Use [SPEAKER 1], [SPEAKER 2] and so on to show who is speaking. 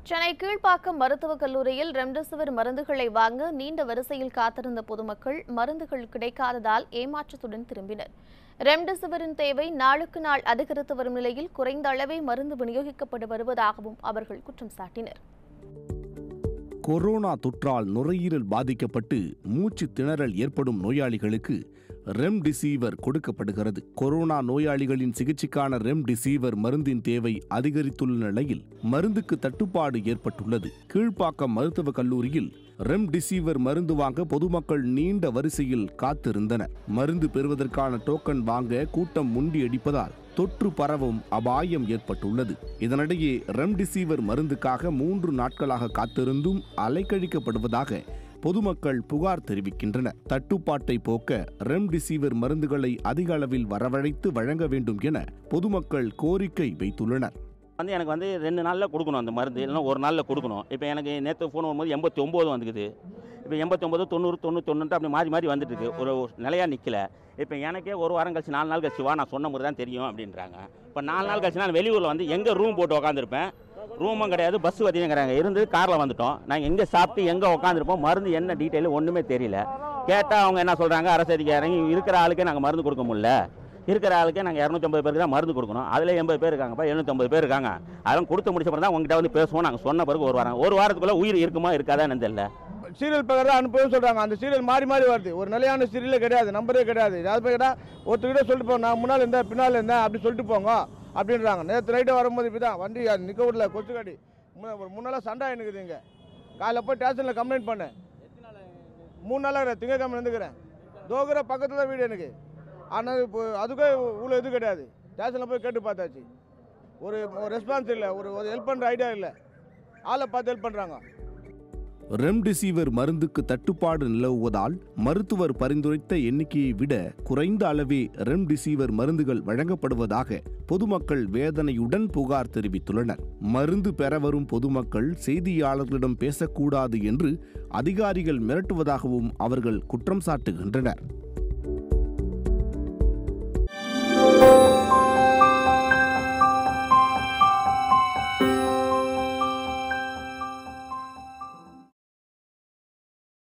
[SPEAKER 1] சென்னை கீழ்ப்பாக்கம் மருத்துவக் கல்லூரியில் ரெம்டெசிவிர் மருந்துகளை வாங்க நீண்ட வரிசையில் காத்திருந்த பொதுமக்கள் மருந்துகள் கிடைக்காததால் ஏமாற்றத்துடன் திரும்பினர் ரெம்டெசிவிரின் தேவை நாளுக்கு நாள் அதிகரித்து வரும் நிலையில் குறைந்த அளவே மருந்து விநியோகிக்கப்பட்டு வருவதாகவும் அவர்கள் குற்றம் சாட்டினர்
[SPEAKER 2] கொரோனா தொற்றால் நுரையீரல் பாதிக்கப்பட்டு மூச்சு திணறல் ஏற்படும் நோயாளிகளுக்கு ரெம்டிசீவர் கொடுக்கப்படுகிறது கொரோனா நோயாளிகளின் சிகிச்சைக்கான ரெம்டிசீவர் மருந்தின் தேவை அதிகரித்துள்ள நிலையில் மருந்துக்கு தட்டுப்பாடு ஏற்பட்டுள்ளது கீழ்ப்பாக்கம் மருத்துவக் கல்லூரியில் ரெம்டிசீவர் மருந்து வாங்க பொதுமக்கள் நீண்ட வரிசையில் காத்திருந்தனர் மருந்து பெறுவதற்கான டோக்கன் வாங்க கூட்டம் முண்டியடிப்பதால் தொற்று பரவும் அபாயம் ஏற்பட்டுள்ளது இதனிடையே ரெம்டிசீவர் மருந்துக்காக மூன்று நாட்களாக காத்திருந்தும் அலைக்கழிக்கப்படுவதாக பொதுமக்கள் புகார் தெரிவிக்கின்றனர் தட்டுப்பாட்டை போக்க ரெம்டிசீவர் மருந்துகளை அதிக அளவில் வரவழைத்து வழங்க வேண்டும் என பொதுமக்கள் கோரிக்கை வைத்துள்ளனர்
[SPEAKER 3] வந்து எனக்கு வந்து ரெண்டு நாளில் கொடுக்கணும் அந்த மருந்து இல்லைன்னா ஒரு நாளில் கொடுக்கணும் இப்போ எனக்கு நேற்று ஃபோன் வரும்போது எண்பத்தி ஒம்பது வந்துக்குது இப்போ எண்பத்தி ஒம்பது தொண்ணூறு தொண்ணூற்றி தொண்ணூறு அப்படி மாறி மாறி வந்துட்டு இருக்கு ஒரு நிலையாக நிற்கல இப்போ எனக்கே ஒரு வாரம் கழிச்சு நாலு நாள் கழிச்சு வா நான் சொன்ன முறை தான் தெரியும் அப்படின்றாங்க இப்போ நாலு நாள் கழிச்சு நான் வெளியூரில் வந்து எங்கே ரூம் போட்டு உக்காந்துருப்பேன் ரூமும் கிடையாது பஸ் வசதிங்கிறாங்க இருந்து காரில் வந்துட்டோம் நாங்கள் எங்கே சாப்பிட்டு எங்கே உட்காந்துருப்போம் மருந்து என்ன டீட்டெயில் ஒன்றுமே தெரியல கேட்டால் அவங்க என்ன சொல்கிறாங்க அரசு அதிகாரிங்க இருக்கிற ஆளுக்கே நாங்கள் மருந்து கொடுக்க முடியல இருக்கிற ஆளுக்கே நாங்கள் இரநூத்தம்பது பேருக்கு தான் மருந்து கொடுக்கணும் அதில் எண்பது பேர் இருக்காங்கப்பா எழுநூத்தம்பது பேர் இருக்காங்க அதெல்லாம் கொடுத்து முடிச்ச பிறகு தான் உங்ககிட்ட வந்து பேசுவோம் நாங்கள் சொன்ன பிறகு ஒரு வாரம் ஒரு வாரத்துக்குள்ளே உயிர் இருக்குமா இருக்காதான்னு தெரியல
[SPEAKER 4] சீரியல் பக்கத்தில் அனுப்பவும் சொல்கிறாங்க அந்த சீரியல் மாறி மாறி வருது ஒரு நிலையான சீரியலே கிடையாது நம்பரே கிடையாது அது போய் கேட்டால் ஒருத்தர்கிட்ட சொல்லிட்டு போங்க நான் முன்னால் இருந்தேன் பின்னால் இருந்தேன் அப்படி சொல்லிட்டு போங்க அப்படின்றாங்க நேற்று நைட்டு வரும்போது இப்படி தான் வண்டி அது நிற்க விடல கொச்சுக்காடி மு- ஒரு மூணு நாளாக சண்டை எனக்குது இங்கே காலைல போய் ஸ்டேஷனில் கம்ப்ளைண்ட் பண்ணேன் மூணு நாளாக திங்கக்கிழமை இருந்துக்கிறேன் தோகுற பக்கத்தில் தான் வீடு எனக்கு ஆனால் இப்போ அதுக்கே இவ்வளோ இது கிடையாது ஸ்டேஷனில் போய் கேட்டு பார்த்தாச்சு ஒரு ரெஸ்பான்ஸ் இல்லை ஒரு ஒரு ஹெல்ப் பண்ணுற ஐடியா இல்லை ஆளை பார்த்து ஹெல்ப் பண்ணுறாங்க
[SPEAKER 2] ரெம்டெசிவிர் மருந்துக்கு தட்டுப்பாடு நிலவுவதால் மருத்துவர் பரிந்துரைத்த எண்ணிக்கையை விட குறைந்த அளவே ரெம்டெசிவிர் மருந்துகள் வழங்கப்படுவதாக பொதுமக்கள் வேதனையுடன் புகார் தெரிவித்துள்ளனர் மருந்து பெற வரும் பொதுமக்கள் செய்தியாளர்களிடம் பேசக்கூடாது என்று அதிகாரிகள் மிரட்டுவதாகவும் அவர்கள் குற்றம் சாட்டுகின்றனர்